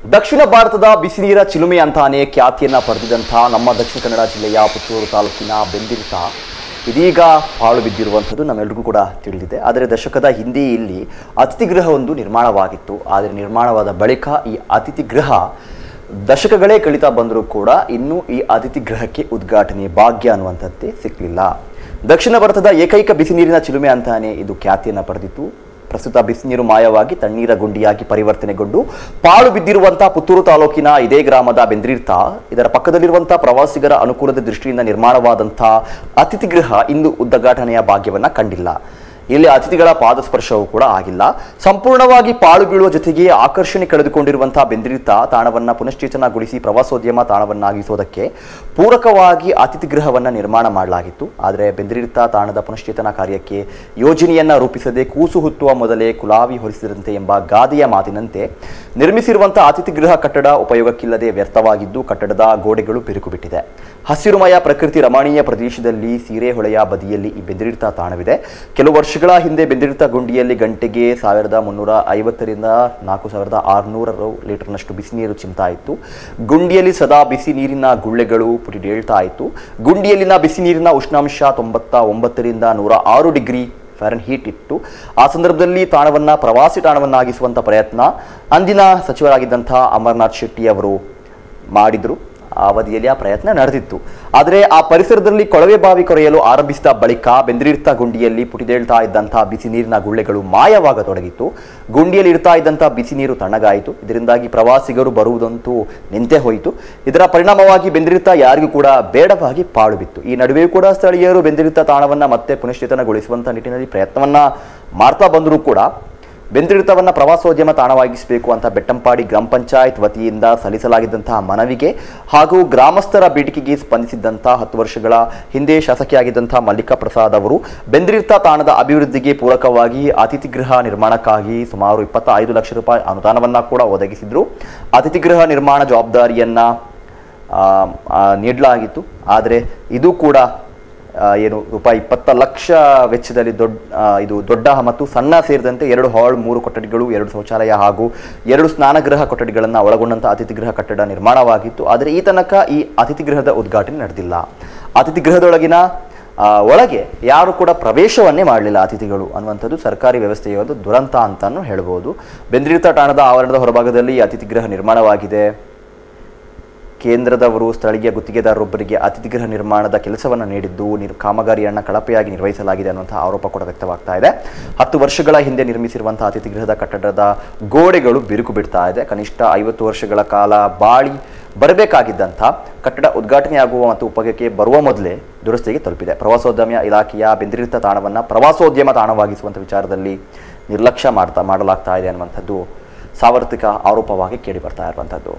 ದಕ್ಷಿಣ ಭಾರತದ ಬಿಸಿನೀರ ಚಿಲುಮೆ ಅಂತಾನೆ ಖ್ಯಾತಿಯನ್ನ ಪಡೆದಿದ್ದಂತಹ ನಮ್ಮ ದಕ್ಷಿಣ ಕನ್ನಡ ಜಿಲ್ಲೆಯ ಪುತ್ತೂರು ತಾಲೂಕಿನ ಬೆಂದಿರ್ತ ಇದೀಗ ಪಾಳು ಬಿದ್ದಿರುವಂಥದ್ದು ನಮ್ಮೆಲ್ರಿಗೂ ಕೂಡ ತಿಳಿದಿದೆ ಆದರೆ ದಶಕದ ಹಿಂದೆ ಇಲ್ಲಿ ಅತಿಥಿ ಗೃಹ ಒಂದು ನಿರ್ಮಾಣವಾಗಿತ್ತು ಆದರೆ ನಿರ್ಮಾಣವಾದ ಬಳಿಕ ಈ ಅತಿಥಿ ಗೃಹ ದಶಕಗಳೇ ಕಳೀತಾ ಬಂದರೂ ಕೂಡ ಇನ್ನೂ ಈ ಅತಿಥಿ ಗೃಹಕ್ಕೆ ಉದ್ಘಾಟನೆ ಭಾಗ್ಯ ಅನ್ನುವಂಥದ್ದೇ ಸಿಕ್ಕಲಿಲ್ಲ ದಕ್ಷಿಣ ಭಾರತದ ಏಕೈಕ ಬಿಸಿನೀರಿನ ಚಿಲುಮೆ ಅಂತಾನೆ ಇದು ಖ್ಯಾತಿಯನ್ನು ಪಡೆದಿತ್ತು ಪ್ರಸ್ತುತ ಬಿಸಿನೀರು ಮಾಯವಾಗಿ ತಣ್ಣೀರ ಗುಂಡಿಯಾಗಿ ಪರಿವರ್ತನೆಗೊಂಡು ಪಾಳು ಬಿದ್ದಿರುವಂತಹ ಪುತ್ತೂರು ತಾಲೂಕಿನ ಇದೇ ಗ್ರಾಮದ ಬೆಂದ್ರಿರ್ತ ಇದರ ಪಕ್ಕದಲ್ಲಿರುವಂತಹ ಪ್ರವಾಸಿಗರ ಅನುಕೂಲದ ದೃಷ್ಟಿಯಿಂದ ನಿರ್ಮಾಣವಾದಂತಹ ಅತಿಥಿ ಗೃಹ ಇಂದು ಉದ್ಘಾಟನೆಯ ಭಾಗ್ಯವನ್ನ ಕಂಡಿಲ್ಲ ಇಲ್ಲಿ ಅತಿಥಿಗಳ ಪಾದಸ್ಪರ್ಶವೂ ಕೂಡ ಆಗಿಲ್ಲ ಸಂಪೂರ್ಣವಾಗಿ ಪಾಳು ಬೀಳುವ ಜೊತೆಗೆ ಆಕರ್ಷಣೆ ಕಳೆದುಕೊಂಡಿರುವಂತಹ ಬೆಂದ್ರಿರ್ತ ತಾಣವನ್ನ ಪುನಶ್ಚೇತನಗೊಳಿಸಿ ಪ್ರವಾಸೋದ್ಯಮ ತಾಣವನ್ನಾಗಿಸೋದಕ್ಕೆ ಪೂರಕವಾಗಿ ಅತಿಥಿ ಗೃಹವನ್ನ ನಿರ್ಮಾಣ ಮಾಡಲಾಗಿತ್ತು ಆದರೆ ಬೆಂದ್ರಿರ್ತ ತಾಣದ ಪುನಶ್ಚೇತನ ಕಾರ್ಯಕ್ಕೆ ಯೋಜನೆಯನ್ನ ರೂಪಿಸದೆ ಕೂಸು ಹುಟ್ಟುವ ಮೊದಲೇ ಕುಲಾವಿ ಹೊರಿಸಿದಂತೆ ಎಂಬ ಗಾದೆಯ ಮಾತಿನಂತೆ ನಿರ್ಮಿಸಿರುವಂತಹ ಅತಿಥಿ ಗೃಹ ಕಟ್ಟಡ ಉಪಯೋಗಕ್ಕಿಲ್ಲದೆ ವ್ಯರ್ಥವಾಗಿದ್ದು ಕಟ್ಟಡದ ಗೋಡೆಗಳು ಬಿರುಕು ಬಿಟ್ಟಿದೆ ಹಸಿರುಮಯ ಪ್ರಕೃತಿ ರಮಣೀಯ ಪ್ರದೇಶದಲ್ಲಿ ಸೀರೆಹೊಳೆಯ ಬದಿಯಲ್ಲಿ ಈ ಬೆಂದಿರ್ತ ತಾಣವಿದೆ ಕೆಲವು ವರ್ಷಗಳ ಹಿಂದೆ ಬೆಂದಿರ್ತ ಗುಂಡಿಯಲ್ಲಿ ಗಂಟೆಗೆ ಸಾವಿರದ ಮುನ್ನೂರ ಐವತ್ತರಿಂದ ನಾಲ್ಕು ಸಾವಿರದ ಆರುನೂರ ಲೀಟರ್ನಷ್ಟು ಬಿಸಿ ನೀರು ಚಿಮ್ತಾ ಇತ್ತು ಗುಂಡಿಯಲ್ಲಿ ಸದಾ ಬಿಸಿ ನೀರಿನ ಗುಳ್ಳೆಗಳು ಪುಟಿಡೇಳ್ತಾ ಇತ್ತು ಗುಂಡಿಯಲ್ಲಿನ ಬಿಸಿ ನೀರಿನ ಉಷ್ಣಾಂಶ ತೊಂಬತ್ತ ಒಂಬತ್ತರಿಂದ ನೂರ ಆರು ಡಿಗ್ರಿ ಫ್ಯಾರನ್ ಹೀಟ್ ಇತ್ತು ಆ ಸಂದರ್ಭದಲ್ಲಿ ತಾಣವನ್ನ ಪ್ರವಾಸಿ ತಾಣವನ್ನಾಗಿಸುವಂತ ಪ್ರಯತ್ನ ಅಂದಿನ ಸಚಿವರಾಗಿದ್ದಂತಹ ಅಮರ್ನಾಥ್ ಶೆಟ್ಟಿ ಅವರು ಮಾಡಿದ್ರು ಆ ಅವಧಿಯಲ್ಲಿ ಆ ಪ್ರಯತ್ನ ನಡೆದಿತ್ತು ಆದರೆ ಆ ಪರಿಸರದಲ್ಲಿ ಕೊಳವೆ ಬಾವಿ ಕೊರೆಯಲು ಆರಂಭಿಸಿದ ಬಳಿಕ ಬೆಂದಿರಿರ್ತ ಗುಂಡಿಯಲ್ಲಿ ಪುಟಿದೇಳ್ತಾ ಇದ್ದಂತಹ ಬಿಸಿ ನೀರಿನ ಗುಳ್ಳೆಗಳು ಮಾಯವಾಗತೊಡಗಿತ್ತು ಗುಂಡಿಯಲ್ಲಿ ಇರ್ತಾ ಇದ್ದಂತಹ ಬಿಸಿ ನೀರು ತಣ್ಣಗಾಯಿತು ಇದರಿಂದಾಗಿ ಪ್ರವಾಸಿಗರು ಬರುವುದಂತೂ ನಿಂತೇ ಹೋಯಿತು ಇದರ ಪರಿಣಾಮವಾಗಿ ಬೆಂದಿರಿರ್ತ ಯಾರಿಗೂ ಕೂಡ ಬೇಡವಾಗಿ ಪಾಳು ಬಿತ್ತು ಈ ನಡುವೆಯೂ ಕೂಡ ಸ್ಥಳೀಯರು ಬೆಂದಿರಿರ್ತ ತಾಣವನ್ನ ಮತ್ತೆ ಪುನಶ್ಚೇತನಗೊಳಿಸುವಂತ ನಿಟ್ಟಿನಲ್ಲಿ ಪ್ರಯತ್ನವನ್ನ ಮಾಡ್ತಾ ಬಂದರೂ ಕೂಡ ಬೆಂದಿರಿತವನ್ನ ಪ್ರವಾಸೋದ್ಯಮ ತಾಣವಾಗಿಸಬೇಕು ಅಂತ ಬೆಟ್ಟಂಪಾಡಿ ಗ್ರಾಮ ಪಂಚಾಯತ್ ವತಿಯಿಂದ ಸಲ್ಲಿಸಲಾಗಿದ್ದಂತಹ ಮನವಿಗೆ ಹಾಗೂ ಗ್ರಾಮಸ್ಥರ ಬೇಡಿಕೆಗೆ ಸ್ಪಂದಿಸಿದ್ದಂತಹ ಹತ್ತು ವರ್ಷಗಳ ಹಿಂದೆ ಶಾಸಕಿಯಾಗಿದ್ದಂತಹ ಮಲ್ಲಿಕಾ ಪ್ರಸಾದ್ ಅವರು ಬೆಂದಿರಿತ ತಾಣದ ಅಭಿವೃದ್ಧಿಗೆ ಪೂರಕವಾಗಿ ಅತಿಥಿ ಗೃಹ ನಿರ್ಮಾಣಕ್ಕಾಗಿ ಸುಮಾರು ಇಪ್ಪತ್ತೈದು ಲಕ್ಷ ರೂಪಾಯಿ ಅನುದಾನವನ್ನ ಕೂಡ ಒದಗಿಸಿದ್ರು ಅತಿಥಿ ಗೃಹ ನಿರ್ಮಾಣ ಜವಾಬ್ದಾರಿಯನ್ನ ಆ, ಆ, ನೀಡಲಾಗಿತ್ತು ಆದರೆ ಇದು ಕೂಡ ಆ, ಏನು ರೂಪಾಯಿ ಇಪ್ಪತ್ತ ಲಕ್ಷ ವೆಚ್ಚದಲ್ಲಿ ದೊಡ್ಡ ಆ, ಇದು ದೊಡ್ಡ ಮತ್ತು ಸಣ್ಣ ಸೇರಿದಂತೆ ಎರಡು ಹಾಲ್ ಮೂರು ಕೊಠಡಿಗಳು ಎರಡು ಶೌಚಾಲಯ ಹಾಗೂ ಎರಡು ಸ್ನಾನಗೃಹ ಕೊಠಡಿಗಳನ್ನು ಒಳಗೊಂಡಂತಹ ಅತಿಥಿ ಗೃಹ ಕಟ್ಟಡ ನಿರ್ಮಾಣವಾಗಿತ್ತು ಆದರೆ ಈ ತನಕ ಈ ಅತಿಥಿ ಗೃಹದ ಉದ್ಘಾಟನೆ ನಡೆದಿಲ್ಲ ಅತಿಥಿ ಗೃಹದೊಳಗಿನ ಆ, ಒಳಗೆ ಯಾರು ಕೂಡ ಪ್ರವೇಶವನ್ನೇ ಮಾಡಲಿಲ್ಲ ಅತಿಥಿಗಳು ಅನ್ನುವಂಥದ್ದು ಸರ್ಕಾರಿ ವ್ಯವಸ್ಥೆಯ ಒಂದು ದುರಂತ ಅಂತಾನು ಹೇಳ್ಬೋದು ಬೆಂದ್ರಿತ ಠಾಣದ ಆವರಣದ ಹೊರಭಾಗದಲ್ಲಿ ಅತಿಥಿ ಗೃಹ ನಿರ್ಮಾಣವಾಗಿದೆ ಕೇಂದ್ರದವರು ಸ್ಥಳೀಯ ಗುತ್ತಿಗೆದಾರರೊಬ್ಬರಿಗೆ ಅತಿಥಿ ಗೃಹ ನಿರ್ಮಾಣದ ಕೆಲಸವನ್ನು ನೀಡಿದ್ದು ನಿರ್ ಕಾಮಗಾರಿಯನ್ನು ಕಳಪೆಯಾಗಿ ನಿರ್ವಹಿಸಲಾಗಿದೆ ಅನ್ನುವಂತಹ ಆರೋಪ ಕೂಡ ವ್ಯಕ್ತವಾಗ್ತಾ ಇದೆ ಹತ್ತು ವರ್ಷಗಳ ಹಿಂದೆ ನಿರ್ಮಿಸಿರುವಂತಹ ಅತಿಥಿ ಗೃಹದ ಕಟ್ಟಡದ ಗೋಡೆಗಳು ಬಿರುಕು ಬಿಡ್ತಾ ಇದೆ ಕನಿಷ್ಠ ಐವತ್ತು ವರ್ಷಗಳ ಕಾಲ ಬಾಳಿ ಬರಬೇಕಾಗಿದ್ದಂಥ ಕಟ್ಟಡ ಉದ್ಘಾಟನೆಯಾಗುವ ಮತ್ತು ಉಪಯೋಗಕ್ಕೆ ಬರುವ ಮೊದಲೇ ದುರಸ್ತಿಗೆ ತಲುಪಿದೆ ಪ್ರವಾಸೋದ್ಯಮ ಇಲಾಖೆಯ ಬೆಂದಿರಿತ ತಾಣವನ್ನು ಪ್ರವಾಸೋದ್ಯಮ ತಾಣವಾಗಿಸುವಂಥ ವಿಚಾರದಲ್ಲಿ ನಿರ್ಲಕ್ಷ್ಯ ಮಾಡ್ತಾ ಮಾಡಲಾಗ್ತಾ ಇದೆ ಅನ್ನುವಂಥದ್ದು ಸಾರ್ವತ್ರಿಕ ಆರೋಪವಾಗಿ ಕೇಳಿ ಬರ್ತಾ ಇರುವಂಥದ್ದು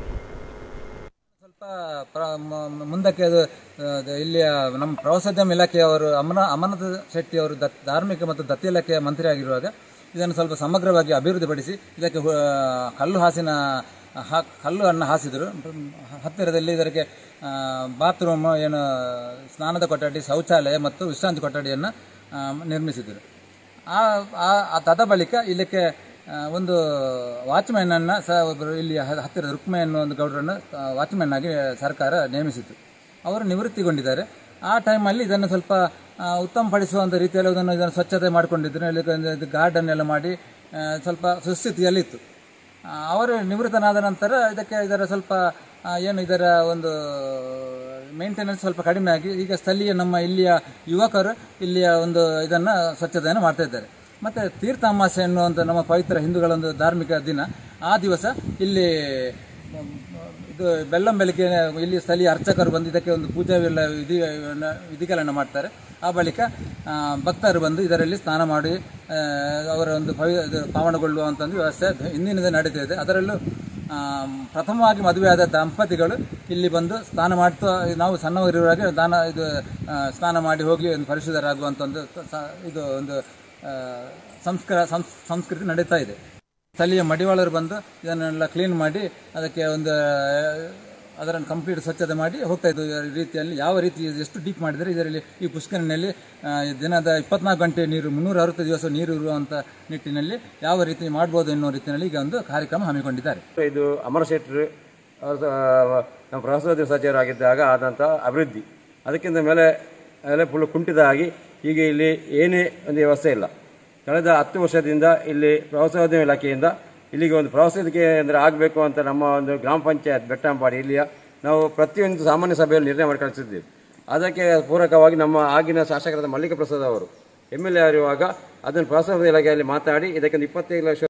ಸ್ವಲ್ಪ ಪ್ರ- ಮ- ಮ- ಮುಂದಕ್ಕೆ ಅದು ಆ, ಅದು ಇಲ್ಲಿಯ ನಮ್ಮ ಪ್ರವಾಸೋದ್ಯಮ ಇಲಾಖೆಯವರು ಅಮನ ಅಮರನಾಥ ಶೆಟ್ಟಿ ಅವರು ದತ್ ಧಾರ್ಮಿಕ ಮತ್ತು ದತ್ತಿ ಇಲಾಖೆಯ ಮಂತ್ರಿ ಆಗಿರುವಾಗ ಇದನ್ನು ಸ್ವಲ್ಪ ಸಮಗ್ರವಾಗಿ ಅಭಿವೃದ್ಧಿಪಡಿಸಿ ಇದಕ್ಕೆ ಹು- ಕಲ್ಲು ಹಾಸಿನ ಹಾ ಕಲ್ಲು ಅನ್ನು ಹಾಸಿದರು ಹತ್ತಿರದಲ್ಲಿ ಇದಕ್ಕೆ ಬಾತ್ರೂಮ್ ಏನು ಸ್ನಾನದ ಕೊಠಡಿ ಶೌಚಾಲಯ ಮತ್ತು ವಿಶ್ರಾಂತಿ ಕೊಠಡಿಯನ್ನು ಆ, ನಿರ್ಮಿಸಿದರು ಆ ಆ- ಆ ತದ ಬಳಿಕ ಇಲ್ಲಕ್ಕೆ ಆ, ಒಂದು ವಾಚ್ಮ್ಯಾನ್ ಅನ್ನ ಸಹ ಒಬ್ಬರು ಇಲ್ಲಿ ಹ- ಹತ್ತಿರ ರುಕ್ಮೆ ಅನ್ನೋ ಒಂದು ಗೌಡರನ್ನು ವಾಚ್ಮ್ಯಾನ್ ಆಗಿ ಸರ್ಕಾರ ನೇಮಿಸಿತು ಅವರು ನಿವೃತ್ತಿಗೊಂಡಿದ್ದಾರೆ ಆ ಟೈಮಲ್ಲಿ ಇದನ್ನು ಸ್ವಲ್ಪ ಆ, ಉತ್ತಮಪಡಿಸುವಂಥ ರೀತಿಯಲ್ಲಿ ಅದನ್ನು ಇದನ್ನು ಸ್ವಚ್ಛತೆ ಮಾಡಿಕೊಂಡಿದ್ರು ಇಲ್ಲಿ ಇದು ಗಾರ್ಡನ್ ಎಲ್ಲ ಮಾಡಿ ಆ, ಸ್ವಲ್ಪ ಸುಸ್ಥಿತಿಯಲ್ಲಿತ್ತು ಆ, ಅವರು ನಿವೃತ್ತನಾದ ನಂತರ ಇದಕ್ಕೆ ಇದರ ಸ್ವಲ್ಪ ಆ, ಏನು ಇದರ ಒಂದು ಮೇಂಟೆನೆನ್ಸ್ ಸ್ವಲ್ಪ ಕಡಿಮೆ ಆಗಿ ಈಗ ಸ್ಥಳೀಯ ನಮ್ಮ ಇಲ್ಲಿಯ ಯುವಕರು ಇಲ್ಲಿಯ ಒಂದು ಇದನ್ನು ಸ್ವಚ್ಛತೆಯನ್ನು ಮಾಡ್ತಾ ಇದ್ದಾರೆ ಮತ್ತು ತೀರ್ಥ ಅಮಾಸೆ ಎನ್ನುವಂಥ ನಮ್ಮ ಪವಿತ್ರ ಹಿಂದೂಗಳ ಒಂದು ಧಾರ್ಮಿಕ ದಿನ ಆ ದಿವಸ ಇಲ್ಲಿ ಮ್, ಇದು ಬೆಳ್ಳಂ ಬೆಳಿಗ್ಗೆ ಇಲ್ಲಿ ಸ್ಥಳೀಯ ಅರ್ಚಕರು ಬಂದು ಇದಕ್ಕೆ ಒಂದು ಪೂಜಾ ಎಲ್ಲ ವಿಧಿ ವಿಧಿಗಳನ್ನು ಮಾಡ್ತಾರೆ ಆ ಬಳಿಕ ಆ, ಭಕ್ತರು ಬಂದು ಇದರಲ್ಲಿ ಸ್ನಾನ ಮಾಡಿ ಆ, ಅವರ ಒಂದು ಪವಿ ಇದು ಪಾವನಗೊಳ್ಳುವಂಥ ಒಂದು ವ್ಯವಸ್ಥೆ ಹಿಂದಿನಿಂದ ನಡೀತಿದೆ ಅದರಲ್ಲೂ ಆ, ಪ್ರಥಮವಾಗಿ ಮದುವೆಯಾದ ದಂಪತಿಗಳು ಇಲ್ಲಿ ಬಂದು ಸ್ನಾನ ಮಾಡ್ತಾ ನಾವು ಸಣ್ಣವರಿರುವಾಗ ದಾನ ಇದು ಆ, ಸ್ನಾನ ಮಾಡಿ ಹೋಗಿ ಒಂದು ಪರಿಶುದ್ಧರಾಗುವಂಥ ಒಂದು ಸ- ಇದು ಒಂದು ಆ, ಸಂಸ್ಕಾರ ಸಂಸ್- ಸಂಸ್ಕೃತಿ ನಡೀತಾ ಇದೆ ಸ್ಥಳೀಯ ಮಡಿವಾಳರು ಬಂದು ಇದನ್ನೆಲ್ಲ ಕ್ಲೀನ್ ಮಾಡಿ ಅದಕ್ಕೆ ಒಂದು ಅದನ್ನು ಕಂಪ್ಲೀಟ್ ಸ್ವಚ್ಛತೆ ಮಾಡಿ ಹೋಗ್ತಾ ಇದ್ದು ಈ ರೀತಿಯಲ್ಲಿ ಯಾವ ರೀತಿ ಎಷ್ಟು ಡೀಪ್ ಮಾಡಿದರೆ ಇದರಲ್ಲಿ ಈ ಪುಷ್ಕರಣಿಯಲ್ಲಿ ಆ, ದಿನದ ಇಪ್ಪತ್ನಾಲ್ಕು ಗಂಟೆ ನೀರು ಮುನ್ನೂರ ಅರವತ್ತು ದಿವಸ ನೀರು ಇರುವಂಥ ನಿಟ್ಟಿನಲ್ಲಿ ಯಾವ ರೀತಿ ಮಾಡ್ಬೋದು ಎನ್ನುವ ರೀತಿಯಲ್ಲಿ ಈಗ ಒಂದು ಕಾರ್ಯಕ್ರಮ ಹಮ್ಮಿಕೊಂಡಿದ್ದಾರೆ ಇದು ಅಮರ ಶೆಟ್ಟರು ಅವರು ಸಹ ನಮ್ಮ ಪ್ರವಾಸೋದ್ಯಮ ಸಚಿವರಾಗಿದ್ದಾಗ ಆದಂಥ ಅಭಿವೃದ್ಧಿ ಅದಕ್ಕಿಂತ ಮೇಲೆ ಮೇಲೆ ಫುಲ್ ಕುಂಠಿತ ಆಗಿ ಹೀಗೆ ಇಲ್ಲಿ ಏನೇ ಒಂದು ವ್ಯವಸ್ಥೆ ಇಲ್ಲ ಕಳೆದ ಹತ್ತು ವರ್ಷದಿಂದ ಇಲ್ಲಿ ಪ್ರವಾಸೋದ್ಯಮ ಇಲಾಖೆಯಿಂದ ಇಲ್ಲಿಗೆ ಒಂದು ಪ್ರವಾಸೋದ್ಯಮ ಕೇಂದ್ರ ಆಗಬೇಕು ಅಂತ ನಮ್ಮ ಒಂದು ಗ್ರಾಮ ಪಂಚಾಯತ್ ಬೆಟ್ಟಂಪಾಡಿ ಇಲ್ಲಿಯ ನಾವು ಪ್ರತಿಯೊಂದು ಸಾಮಾನ್ಯ ಸಭೆಯಲ್ಲಿ ನಿರ್ಣಯ ಮಾಡಿ ಕಳಿಸಿದ್ದೀವಿ ಅದಕ್ಕೆ ಪೂರಕವಾಗಿ ನಮ್ಮ ಆಗಿನ ಶಾಸಕರಾದ ಮಲ್ಲಿಕ ಪ್ರಸಾದ್ ಅವರು ಎಮ್ ಎಲ್ ಎ ಆಗಿರುವಾಗ ಅದನ್ನು ಪ್ರವಾಸೋದ್ಯಮ ಇಲಾಖೆಯಲ್ಲಿ ಮಾತಾಡಿ ಇದಕ್ಕೊಂದು ಇಪ್ಪತ್ತೈದು ಲಕ್ಷ